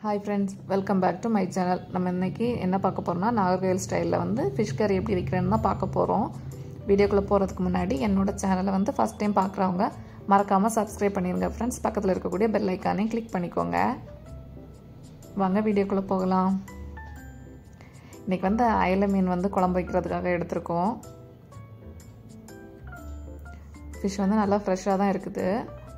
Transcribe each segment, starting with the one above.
hi friends welcome back to my channel நம்ம இன்னைக்கு என்ன பார்க்க போகிறோம்னா நாகர்கோவில் ஸ்டைலில் வந்து ஃபிஷ் கறி எப்படி வைக்கிறேன்னு தான் பார்க்க போகிறோம் வீடியோக்குள்ளே போகிறதுக்கு முன்னாடி என்னோட சேனலை வந்து ஃபஸ்ட் டைம் பார்க்குறவங்க மறக்காமல் சப்ஸ்கிரைப் பண்ணிடுங்க ஃப்ரெண்ட்ஸ் பக்கத்தில் இருக்கக்கூடிய பெல் ஐக்கானையும் கிளிக் பண்ணிக்கோங்க வாங்க வீடியோக்குள்ளே போகலாம் இன்றைக்கி வந்து அயல மீன் வந்து குழம்பு வைக்கிறதுக்காக எடுத்திருக்கோம் ஃபிஷ் வந்து நல்லா ஃப்ரெஷ்ஷாக தான் இருக்குது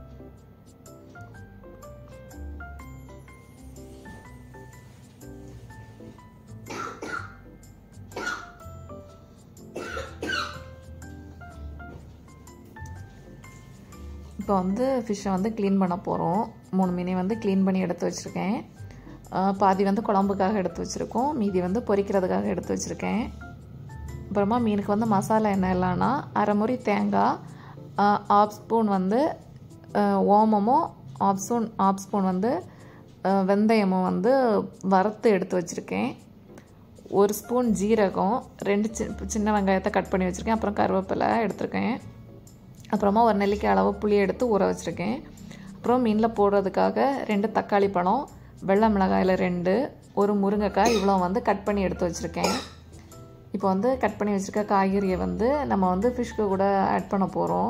இப்போ வந்து ஃபிஷ்ஷை வந்து க்ளீன் பண்ண போகிறோம் மூணு மீனையும் வந்து க்ளீன் பண்ணி எடுத்து வச்சுருக்கேன் பாதி வந்து குழம்புக்காக எடுத்து வச்சுருக்கோம் மீதி வந்து பொரிக்கிறதுக்காக எடுத்து வச்சுருக்கேன் அப்புறமா மீனுக்கு வந்து மசாலா என்ன இல்லைன்னா அரை முறி தேங்காய் ஆஃப் ஸ்பூன் வந்து ஓமமும் ஆஃப் ஸ்பூன் ஆஃப் ஸ்பூன் வந்து வெந்தயமும் வந்து வறுத்து எடுத்து வச்சுருக்கேன் ஒரு ஸ்பூன் ஜீரகம் ரெண்டு சி சின்ன வெங்காயத்தை கட் பண்ணி வச்சுருக்கேன் அப்புறம் கருவேப்பிலை எடுத்திருக்கேன் அப்புறமா ஒரு நெல்லிக்காய் அளவு புளி எடுத்து ஊற வச்சுருக்கேன் அப்புறம் மீனில் போடுறதுக்காக ரெண்டு தக்காளி பழம் வெள்ளை மிளகாயில் ரெண்டு ஒரு முருங்கைக்காய் இவ்வளோ வந்து கட் பண்ணி எடுத்து வச்சுருக்கேன் இப்போ வந்து கட் பண்ணி வச்சுருக்க காய்கறியை வந்து நம்ம வந்து ஃபிஷ்க்கு கூட ஆட் பண்ண போகிறோம்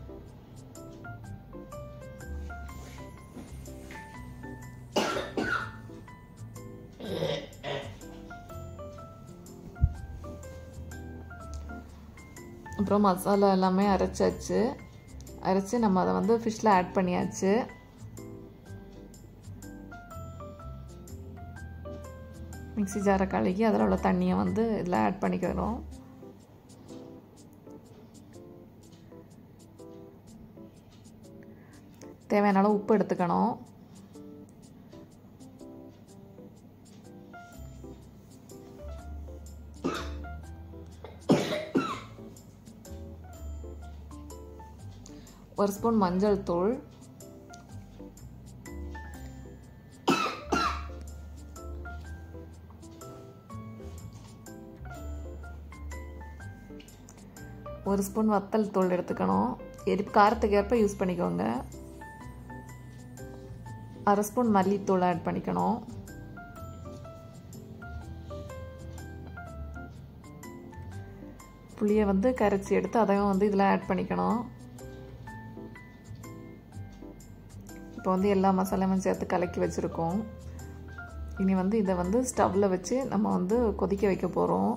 அப்புறம் மசாலா எல்லாமே அரைச்சாச்சு அரைச்சி நம்ம அதை வந்து ஃபிஷ்ஷில் ஆட் பண்ணியாச்சு மிக்சி ஜாரை கழுகி அதில் உள்ள தண்ணியை வந்து இதில் ஆட் பண்ணிக்கிறோம் தேவையான அளவு உப்பு எடுத்துக்கணும் ஒரு ஸ்பூன் மஞ்சள் தூள் ஒரு ஸ்பூன் வத்தல் தூள் எடுத்துக்கணும் எரி காரத்துக்கு ஏற்ப யூஸ் பண்ணிக்கோங்க அரை ஸ்பூன் மல்லித்தூள் ஆட் பண்ணிக்கணும் புளியை வந்து கரைச்சி எடுத்து அதையும் வந்து இதில் ஆட் பண்ணிக்கணும் இப்போ வந்து எல்லா மசாலாவும் சேர்த்து கலக்கி வச்சுருக்கோம் இனி வந்து இதை வந்து ஸ்டவ்வில் வச்சு நம்ம வந்து கொதிக்க வைக்க போகிறோம்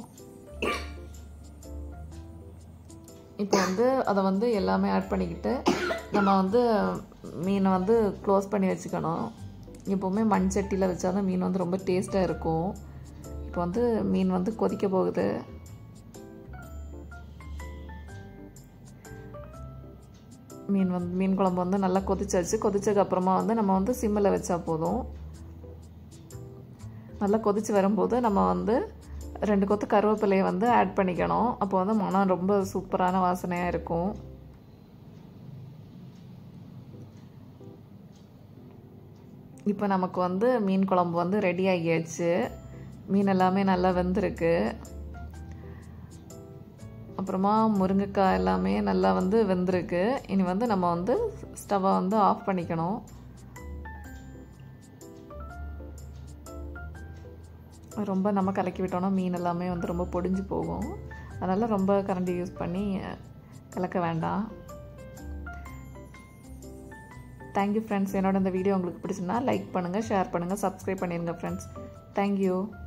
இப்போ வந்து அதை வந்து எல்லாமே ஆட் பண்ணிக்கிட்டு நம்ம வந்து மீனை வந்து க்ளோஸ் பண்ணி வச்சுக்கணும் எப்போவுமே மண் சட்டியில் வச்சா தான் மீன் வந்து ரொம்ப டேஸ்ட்டாக இருக்கும் இப்போ வந்து மீன் வந்து கொதிக்க போகுது மீன் வந்து மீன் குழம்பு வந்து நல்லா கொதிச்சாச்சு கொதிச்சதுக்கு அப்புறமா வந்து நம்ம வந்து சிம்மில் வச்சா போதும் நல்லா கொதிச்சு வரும்போது நம்ம வந்து ரெண்டு கொத்து கருவேப்பிலையை வந்து ஆட் பண்ணிக்கணும் அப்போ வந்து மனம் ரொம்ப சூப்பரான வாசனையாக இருக்கும் இப்போ நமக்கு வந்து மீன் குழம்பு வந்து ரெடி ஆகியாச்சு மீன் எல்லாமே நல்லா வெந்திருக்கு அப்புறமா முருங்கைக்காய் எல்லாமே நல்லா வந்து வெந்திருக்கு இனி வந்து நம்ம வந்து ஸ்டவ்வை வந்து ஆஃப் பண்ணிக்கணும் ரொம்ப நம்ம கலக்கி விட்டோம்னா மீன் எல்லாமே வந்து ரொம்ப பொடிஞ்சு போகும் அதனால் ரொம்ப கரண்டி யூஸ் பண்ணி கலக்க வேண்டாம் தேங்க்யூ ஃப்ரெண்ட்ஸ் என்னோட இந்த வீடியோ உங்களுக்கு பிடிச்சிருந்தா லைக் பண்ணுங்கள் ஷேர் பண்ணுங்கள் சப்ஸ்கிரைப் பண்ணிடுங்க ஃப்ரெண்ட்ஸ் தேங்க்யூ